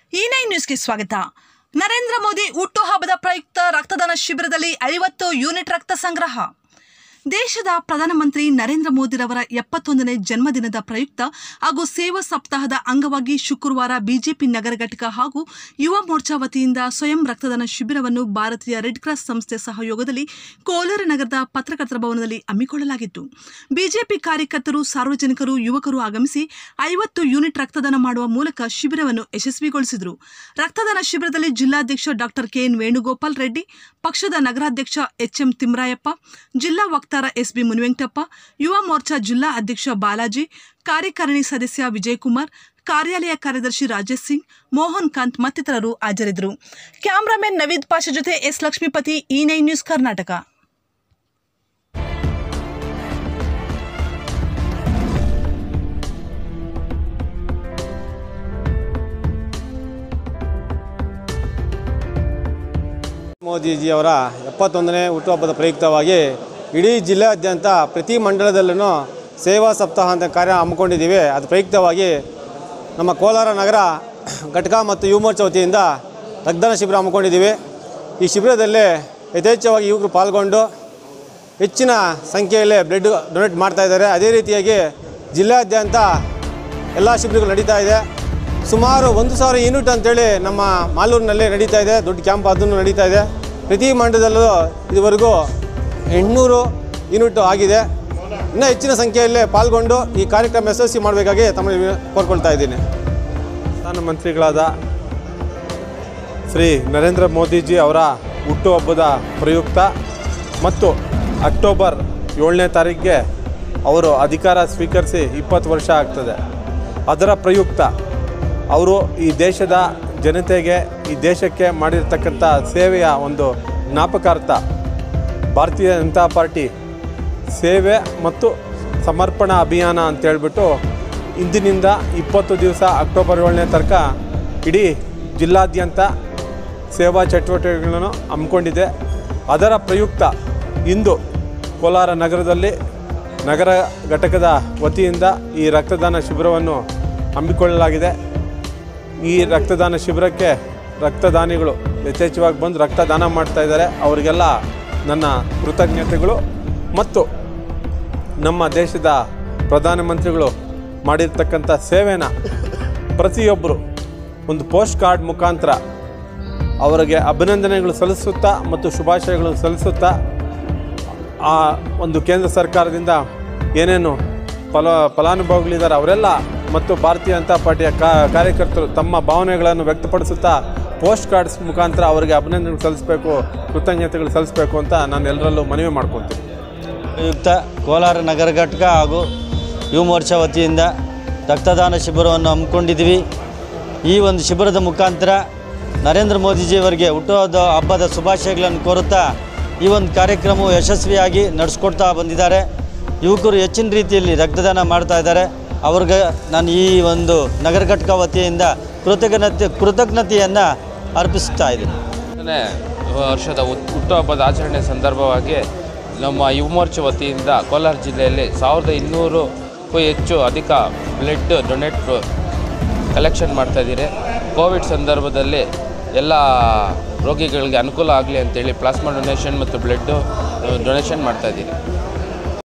ಈ ನೈನ್ ನ್ಯೂಸ್ಗೆ ಸ್ವಾಗತ ನರೇಂದ್ರ ಮೋದಿ ಹುಟ್ಟುಹಬ್ಬದ ಪ್ರಯುಕ್ತ ರಕ್ತದಾನ ಶಿಬಿರದಲ್ಲಿ ಐವತ್ತು ಯೂನಿಟ್ ರಕ್ತ ಸಂಗ್ರಹ ದೇಶದ ಪ್ರಧಾನಮಂತ್ರಿ ನರೇಂದ್ರ ಮೋದಿರವರ ಎಪ್ಪತ್ತೊಂದನೇ ಜನ್ಮದಿನದ ಪ್ರಯುಕ್ತ ಹಾಗೂ ಸೇವಾ ಸಪ್ತಾಹದ ಅಂಗವಾಗಿ ಶುಕ್ರವಾರ ಬಿಜೆಪಿ ನಗರ ಘಟಕ ಹಾಗೂ ಯುವ ಮೋರ್ಚಾ ವತಿಯಿಂದ ಸ್ವಯಂ ರಕ್ತದಾನ ಶಿಬಿರವನ್ನು ಭಾರತೀಯ ರೆಡ್ ಕ್ರಾಸ್ ಸಂಸ್ಥೆ ಸಹಯೋಗದಲ್ಲಿ ಕೋಲಾರ ನಗರದ ಪತ್ರಕರ್ತರ ಭವನದಲ್ಲಿ ಹಮ್ಮಿಕೊಳ್ಳಲಾಗಿತ್ತು ಬಿಜೆಪಿ ಕಾರ್ಯಕರ್ತರು ಸಾರ್ವಜನಿಕರು ಯುವಕರು ಆಗಮಿಸಿ ಐವತ್ತು ಯೂನಿಟ್ ರಕ್ತದಾನ ಮಾಡುವ ಮೂಲಕ ಶಿಬಿರವನ್ನು ಯಶಸ್ವಿಗೊಳಿಸಿದರು ರಕ್ತದಾನ ಶಿಬಿರದಲ್ಲಿ ಜಿಲ್ಲಾಧ್ಯಕ್ಷ ಡಾಕ್ಟರ್ ಕೆಎನ್ ವೇಣುಗೋಪಾಲ್ ರೆಡ್ಡಿ ಪಕ್ಷದ ನಗರಾಧ್ಯಕ್ಷ ಎಚ್ಎಂ ತಿಮ್ರಾಯಪ್ಪ ಜಿಲ್ಲಾ ವಕ್ತಾರ ಎಸ್ಬಿ ಮುನಿವೆಂಕಟಪ್ಪ ಯುವ ಮೋರ್ಚಾ ಜಿಲ್ಲಾ ಅಧ್ಯಕ್ಷ ಬಾಲಾಜಿ ಕಾರ್ಯಕಾರಿಣಿ ಸದಸ್ಯ ವಿಜಯಕುಮಾರ್ ಕಾರ್ಯಾಲಯ ಕಾರ್ಯದರ್ಶಿ ರಾಜೇಶ್ ಸಿಂಗ್ ಮೋಹನ್ ಕಾಂತ್ ಮತ್ತಿತರರು ಹಾಜರಿದ್ದರು ಕ್ಯಾಮ್ರಾಮನ್ ನವೀದ್ ಪಾಷಾ ಜೊತೆ S Lakshmipathi E nine news Karnataka ಮೋದಿಜಿಯವರ ಎಪ್ಪತ್ತೊಂದನೇ ಹುಟ್ಟುಹಬ್ಬದ ಪ್ರಯುಕ್ತವಾಗಿ ಇಡೀ ಜಿಲ್ಲೆಯಾದ್ಯಂತ ಪ್ರತಿ ಮಂಡಲದಲ್ಲೂ ಸೇವಾ ಸಪ್ತಾಹ ಅಂತ ಕಾರ್ಯ ಹಮ್ಮಿಕೊಂಡಿದ್ದೀವಿ ಅದು ಪ್ರಯುಕ್ತವಾಗಿ ನಮ್ಮ ಕೋಲಾರ ನಗರ ಘಟಕ ಮತ್ತು ಯುವ ಮೋರ್ಚಾ ವತಿಯಿಂದ ರಕ್ತದಾನ ಶಿಬಿರ ಹಮ್ಮಿಕೊಂಡಿದ್ದೀವಿ ಈ ಶಿಬಿರದಲ್ಲಿ ಯಥೇಚ್ಛವಾಗಿ ಯುವಕರು ಪಾಲ್ಗೊಂಡು ಹೆಚ್ಚಿನ ಸಂಖ್ಯೆಯಲ್ಲಿ ಬ್ಲಡ್ ಡೊನೇಟ್ ಮಾಡ್ತಾ ಇದ್ದಾರೆ ಅದೇ ರೀತಿಯಾಗಿ ಜಿಲ್ಲೆಯಾದ್ಯಂತ ಎಲ್ಲ ಶಿಬಿರಗಳು ನಡೀತಾ ಇದೆ ಸುಮಾರು ಒಂದು ಸಾವಿರ ಯೂನಿಟ್ ಅಂತೇಳಿ ನಮ್ಮ ಮಾಲೂರಿನಲ್ಲಿ ನಡೀತಾ ಇದೆ ದೊಡ್ಡ ಕ್ಯಾಂಪ್ ಅದನ್ನು ನಡೀತಾ ಇದೆ ಪ್ರತಿ ಮಂಡಲದಲ್ಲೂ ಇದುವರೆಗೂ ಎಂಟುನೂರು ಯೂನಿಟ್ ಆಗಿದೆ ಇನ್ನೂ ಹೆಚ್ಚಿನ ಸಂಖ್ಯೆಯಲ್ಲಿ ಪಾಲ್ಗೊಂಡು ಈ ಕಾರ್ಯಕ್ರಮ ಯಶಸ್ವಿ ಮಾಡಬೇಕಾಗಿ ತಮ್ಮಲ್ಲಿ ಕೋರ್ಕೊಳ್ತಾ ಇದ್ದೀನಿ ಪ್ರಧಾನಮಂತ್ರಿಗಳಾದ ಶ್ರೀ ನರೇಂದ್ರ ಮೋದಿಜಿ ಅವರ ಹುಟ್ಟುಹಬ್ಬದ ಪ್ರಯುಕ್ತ ಮತ್ತು ಅಕ್ಟೋಬರ್ ಏಳನೇ ತಾರೀಕಿಗೆ ಅವರು ಅಧಿಕಾರ ಸ್ವೀಕರಿಸಿ ಇಪ್ಪತ್ತು ವರ್ಷ ಆಗ್ತದೆ ಅದರ ಪ್ರಯುಕ್ತ ಅವರು ಈ ದೇಶದ ಜನತೆಗೆ ಈ ದೇಶಕ್ಕೆ ಮಾಡಿರ್ತಕ್ಕಂಥ ಸೇವೆಯ ಒಂದು ಜ್ಞಾಪಕಾರ್ಥ ಭಾರತೀಯ ಜನತಾ ಪಾರ್ಟಿ ಸೇವೆ ಮತ್ತು ಸಮರ್ಪಣಾ ಅಭಿಯಾನ ಅಂತೇಳ್ಬಿಟ್ಟು ಇಂದಿನಿಂದ ಇಪ್ಪತ್ತು ದಿವಸ ಅಕ್ಟೋಬರ್ ಏಳನೇ ತನಕ ಇಡೀ ಜಿಲ್ಲಾದ್ಯಂತ ಸೇವಾ ಚಟುವಟಿಕೆಗಳನ್ನು ಹಮ್ಮಿಕೊಂಡಿದೆ ಅದರ ಪ್ರಯುಕ್ತ ಇಂದು ಕೋಲಾರ ನಗರದಲ್ಲಿ ನಗರ ಘಟಕದ ವತಿಯಿಂದ ಈ ರಕ್ತದಾನ ಶಿಬಿರವನ್ನು ಹಮ್ಮಿಕೊಳ್ಳಲಾಗಿದೆ ಈ ರಕ್ತದಾನ ಶಿಬಿರಕ್ಕೆ ರಕ್ತದಾನಿಗಳು ಯಥೇಚ್ಛವಾಗಿ ಬಂದು ರಕ್ತದಾನ ಮಾಡ್ತಾ ಇದ್ದಾರೆ ಅವರಿಗೆಲ್ಲ ನನ್ನ ಕೃತಜ್ಞತೆಗಳು ಮತ್ತು ನಮ್ಮ ದೇಶದ ಪ್ರಧಾನಮಂತ್ರಿಗಳು ಮಾಡಿರ್ತಕ್ಕಂಥ ಸೇವೆನ ಪ್ರತಿಯೊಬ್ಬರು ಒಂದು ಪೋಸ್ಟ್ ಕಾರ್ಡ್ ಮುಖಾಂತರ ಅವರಿಗೆ ಅಭಿನಂದನೆಗಳು ಸಲ್ಲಿಸುತ್ತಾ ಮತ್ತು ಶುಭಾಶಯಗಳನ್ನು ಸಲ್ಲಿಸುತ್ತಾ ಆ ಒಂದು ಕೇಂದ್ರ ಸರ್ಕಾರದಿಂದ ಏನೇನು ಫಲ ಫಲಾನುಭವಿಗಳಿದ್ದಾರೆ ಅವರೆಲ್ಲ ಮತ್ತು ಭಾರತೀಯ ಜನತಾ ಪಾರ್ಟಿಯ ಕಾ- ಕಾರ್ಯಕರ್ತರು ತಮ್ಮ ಭಾವನೆಗಳನ್ನು ವ್ಯಕ್ತಪಡಿಸುತ್ತಾ ಪೋಸ್ಟ್ ಕಾರ್ಡ್ಸ್ ಮುಖಾಂತರ ಅವರಿಗೆ ಅಭಿನಂದನೆಗಳು ಸಲ್ಲಿಸಬೇಕು ಕೃತಜ್ಞತೆಗಳು ಸಲ್ಲಿಸಬೇಕು ಅಂತ ನಾನು ಎಲ್ಲರಲ್ಲೂ ಮನವಿ ಮಾಡ್ಕೊತೀನಿ ಪ್ರಯುಕ್ತ ಕೋಲಾರ ನಗರ ಘಟಕ ಹಾಗೂ ಯುವ ಮೋರ್ಚಾ ವತಿಯಿಂದ ರಕ್ತದಾನ ಶಿಬಿರವನ್ನು ಹಮ್ಮಿಕೊಂಡಿದ್ದೀವಿ ಈ ಒಂದು ಶಿಬಿರದ ಮುಖಾಂತರ ನರೇಂದ್ರ ಮೋದಿಜಿಯವರಿಗೆ ಹುಟ್ಟುಹಬ್ಬದ ಹಬ್ಬದ ಶುಭಾಶಯಗಳನ್ನು ಕೋರುತ್ತಾ ಈ ಒಂದು ಕಾರ್ಯಕ್ರಮವು ಯಶಸ್ವಿಯಾಗಿ ನಡೆಸ್ಕೊಡ್ತಾ ಬಂದಿದ್ದಾರೆ ಯುವಕರು ಹೆಚ್ಚಿನ ರೀತಿಯಲ್ಲಿ ರಕ್ತದಾನ ಮಾಡ್ತಾ ಇದ್ದಾರೆ ಅವ್ರಿಗೆ ನಾನು ಈ ಒಂದು ನಗರ ಘಟಕ ವತಿಯಿಂದ ಕೃತಜ್ಞತೆ ಕೃತಜ್ಞತೆಯನ್ನು ಅರ್ಪಿಸ್ತಾ ಇದ್ದೀನಿ ಹತ್ತನೇ ವರ್ಷದ ಹುಟ್- ಹುಟ್ಟುಹಬ್ಬದ ಆಚರಣೆ ಸಂದರ್ಭವಾಗಿ ನಮ್ಮ ಯುವ ಮೋರ್ಚಾ ವತಿಯಿಂದ ಕೋಲಾರ ಜಿಲ್ಲೆಯಲ್ಲಿ ಸಾವಿರದ ಇನ್ನೂರಕ್ಕೂ ಹೆಚ್ಚು ಅಧಿಕ ಬ್ಲಡ್ ಡೊನೇಟ್ ಕಲೆಕ್ಷನ್ ಮಾಡ್ತಾಯಿದ್ದೀರಿ ಕೋವಿಡ್ ಸಂದರ್ಭದಲ್ಲಿ ಎಲ್ಲ ರೋಗಿಗಳಿಗೆ ಅನುಕೂಲ ಆಗಲಿ ಅಂತೇಳಿ ಪ್ಲಾಸ್ಮಾ ಡೊನೇಷನ್ ಮತ್ತು ಬ್ಲಡ್ಡು ಡೊನೇಷನ್ ಮಾಡ್ತಾಯಿದ್ದೀರಿ